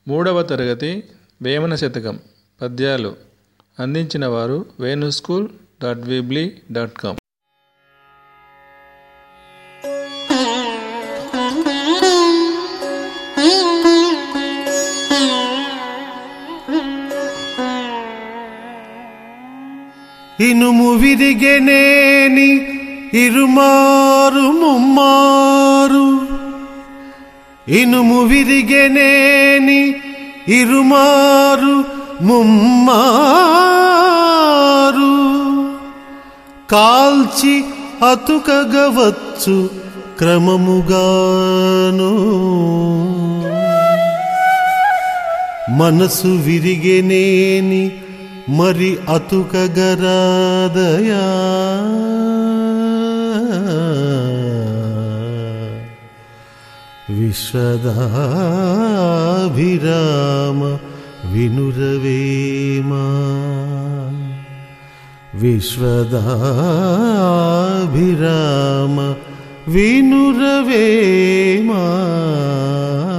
మూడవ తరగతి వేమన శతకం పద్యాలు అందించిన వారు Venu school dot weebly dot com ఇనుము విరిగెనేని ఇరుమారు ముమ్మారు ఇనుము విరిగెనేని ఇరుమారు ముమ్మారు కాల్చి అతుకగవచ్చు క్రమముగాను మనసు విరిగెనేని మరి అతుకగరాదయా విశ్వదాభిరామ వినురవేమా విశ్వదాభిరామ వినురవేమా